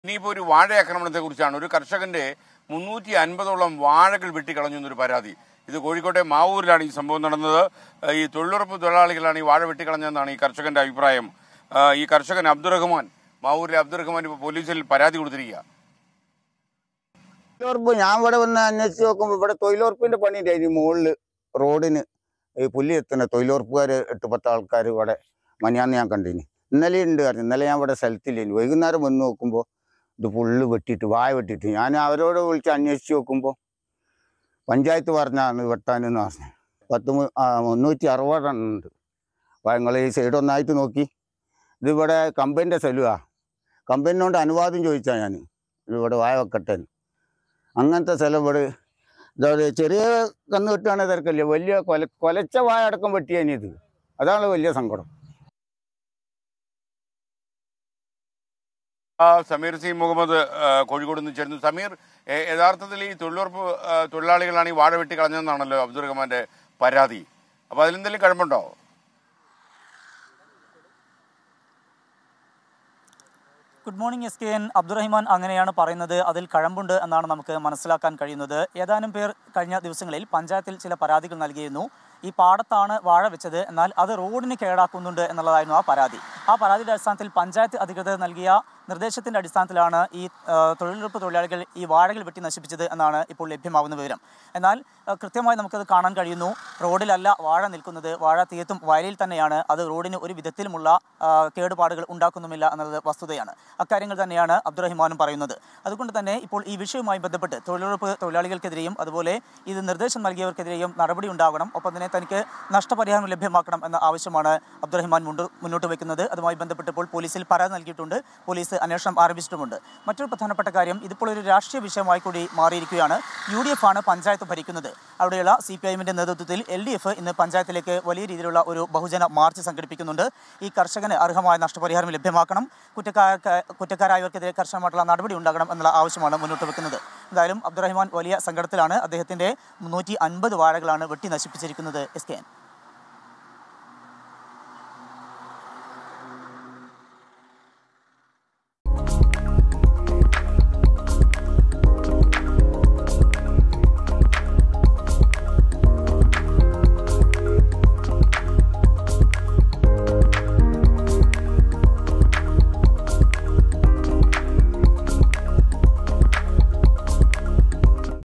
ഇനിയിപ്പോൾ ഒരു വാഴ ആക്രമണത്തെക്കുറിച്ചാണ് ഒരു കർഷകന്റെ മുന്നൂറ്റി അൻപതോളം വാഴകൾ വെട്ടിക്കളഞ്ഞു എന്നൊരു പരാതി ഇത് കോഴിക്കോട്ടെ മാവൂരിലാണ് ഈ സംഭവം നടന്നത് ഏഹ് ഈ തൊഴിലുറപ്പ് തൊഴിലാളികളാണ് ഈ വാഴ വെട്ടിക്കളഞ്ഞതെന്നാണ് ഈ കർഷകന്റെ അഭിപ്രായം ഏഹ് ഈ കർഷകൻ അബ്ദുറഹ്മാൻ മാവൂരിലെ അബ്ദുറഹ്മാൻ ഇപ്പോൾ പോലീസിൽ പരാതി കൊടുത്തിരിക്കുക തൊഴിലുറപ്പ് ഞാൻ ഇവിടെ വന്ന് അന്വേഷിച്ച് നോക്കുമ്പോൾ ഇവിടെ തൊഴിലുറപ്പിന്റെ പണിയുണ്ട് ഈ മുകളില് റോഡിന് ഈ പുല്ലി എത്തുന്ന തൊഴിലുറപ്പുകാർ എട്ട് പത്ത് ആൾക്കാർ ഇവിടെ മനിയാന്ന് ഞാൻ കണ്ടിനി ഇന്നലെ ഉണ്ട് പറഞ്ഞു ഇന്നലെ ഞാൻ ഇവിടെ സ്ഥലത്തില്ലേനി വൈകുന്നേരം വന്ന് നോക്കുമ്പോൾ ഇത് ഫുള്ള് വെട്ടിയിട്ട് വായ വെട്ടിയിട്ട് ഞാൻ അവരോട് വിളിച്ച് അന്വേഷിച്ച് നോക്കുമ്പോൾ പഞ്ചായത്ത് പറഞ്ഞാണ് വെട്ടാനെന്ന് പറഞ്ഞു പത്ത് മു- ആ, മുന്നൂറ്റി അറുപതെണ്ണം ഉണ്ട് അപ്പോൾ നിങ്ങൾ ഈ സൈഡ് ഒന്നായിട്ട് നോക്കി ഇതിവിടെ കമ്പനിൻ്റെ സ്ഥലമാ കമ്പനിനോട് അനുവാദം ചോദിച്ചാൽ ഞാൻ ഇവിടെ വായ വെക്കട്ടെ എന്ന്. അങ്ങനത്തെ സ്ഥലം ഇവിടെ ഇതാ ഒരു ചെറിയ കന്ന് വെട്ടുകയാണെങ്കിൽ തിരക്കില്ല വലിയ കൊല കൊലച്ച വായ അടക്കം വെട്ടിയാണ് ഇത് അതാണ് വലിയ സങ്കടം ആ, സമീർ സി മുഹമ്മദ് ആ, കോഴിക്കോട് നിന്ന് ചേരുന്നു സമീർ ഏ- യഥാർത്ഥത്തിൽ ഈ തൊഴിലുറപ്പ് ആ, തൊഴിലാളികളാണ് ഈ വാഴ വെട്ടിക്കളഞ്ഞതെന്നാണല്ലോ അബ്ദുറഹ്മാന്റെ പരാതി അപ്പോൾ അതിലെന്തെങ്കിലും കഴമ്പുണ്ടോ good morning S K N Abdurahiman അങ്ങനെയാണ് പറയുന്നത് അതിൽ കഴമ്പുണ്ട് എന്നാണ് നമുക്ക് മനസ്സിലാക്കാൻ കഴിയുന്നത് ഏതാനും പേർ കഴിഞ്ഞ ദിവസങ്ങളിൽ പഞ്ചായത്തിൽ ചില പരാതികൾ നൽകിയിരുന്നു ഈ പാടത്താണ് വാഴ വെച്ചത് എന്നാൽ അത് റോഡിന് കേടാക്കുന്നുണ്ട് എന്നുള്ളതായിരുന്നു ആ പരാതി ആ പരാതിയുടെ അടിസ്ഥാനത്തിൽ പഞ്ചായത്ത് അധികൃതർ നൽകിയ നിർദ്ദേശത്തിന്റെ അടിസ്ഥാനത്തിലാണ് ഈ ആ, തൊഴിലുറപ്പ് തൊഴിലാളികൾ ഈ വാഴകൾ വെട്ടി നശിപ്പിച്ചത് എന്നാണ് ഇപ്പോൾ ലഭ്യമാകുന്ന വിവരം എന്നാൽ ആ, കൃത്യമായി നമുക്കത് കാണാൻ കഴിയുന്നു റോഡിലല്ല വാഴ നിൽക്കുന്നത് വാഴ തീർത്തും വയലിൽ തന്നെയാണ് അത് റോഡിന് ഒരു വിധത്തിലുമുള്ള ആ, കേടുപാടുകൾ ഉണ്ടാക്കുന്നുമില്ല എന്നത് വസ്തുതയാണ് അക്കാര്യങ്ങൾ തന്നെയാണ് അബ്ദുറഹിമാനും പറയുന്നത് അതുകൊണ്ട് തന്നെ ഇപ്പോൾ ഈ വിഷയവുമായി ബന്ധപ്പെട്ട് തൊഴിലുറപ്പ് തൊഴിലാളികൾക്കെതിരെയും അതുപോലെ ഇത് നിർദ്ദേശം നൽകിയവർക്കെതിരെയും നടപടി ഉണ്ടാകണം ഒപ്പം തന്നെ തനിക്ക് നഷ്ടപരിഹാരം ലഭ്യമാക്കണം എന്ന ആവശ്യമാണ് അബ്ദുറഹിമാൻ മുണ്ടു മുന്നോട്ട് വയ്ക്കുന്നത് അതുമായി ബന്ധപ്പെട്ട് ഇപ്പോൾ പോലീസിൽ പരാതി നൽകിയിട്ടുണ്ട് പോലീസ് അന്വേഷണം ആരംഭിച്ചിട്ടുമുണ്ട് മറ്റൊരു പ്രധാനപ്പെട്ട കാര്യം ഇതിപ്പോൾ ഒരു രാഷ്ട്രീയ വിഷയമായി കൂടി മാറിയിരിക്കുകയാണ് യു ഡി എഫ് ആണ് പഞ്ചായത്ത് ഭരിക്കുന്നത് അവിടെയുള്ള സി പി ഐഎമ്മിന്റെ നേതൃത്വത്തിൽ എൽ ഡി എഫ് ഇന്ന് പഞ്ചായത്തിലേക്ക് വലിയ രീതിയിലുള്ള ഒരു ബഹുജന മാർച്ച് സംഘടിപ്പിക്കുന്നുണ്ട് ഈ കർഷകന് അർഹമായ നഷ്ടപരിഹാരം ലഭ്യമാക്കണം കുറ്റക്കാർക്ക് കുറ്റക്കാരായവർക്കെതിരെ കർശനമായിട്ടുള്ള നടപടി ഉണ്ടാകണം എന്നുള്ള ആവശ്യമാണ് മുന്നോട്ട് വെക്കുന്നത് എന്തായാലും അബ്ദുറഹിമാൻ വലിയ സങ്കടത്തിലാണ് അദ്ദേഹത്തിന്റെ മുന്നൂറ്റി അൻപത് വാഴകളാണ് വെട്ടി നശിപ്പിച്ചിരിക്കുന്നത് എസ് കെ എൻ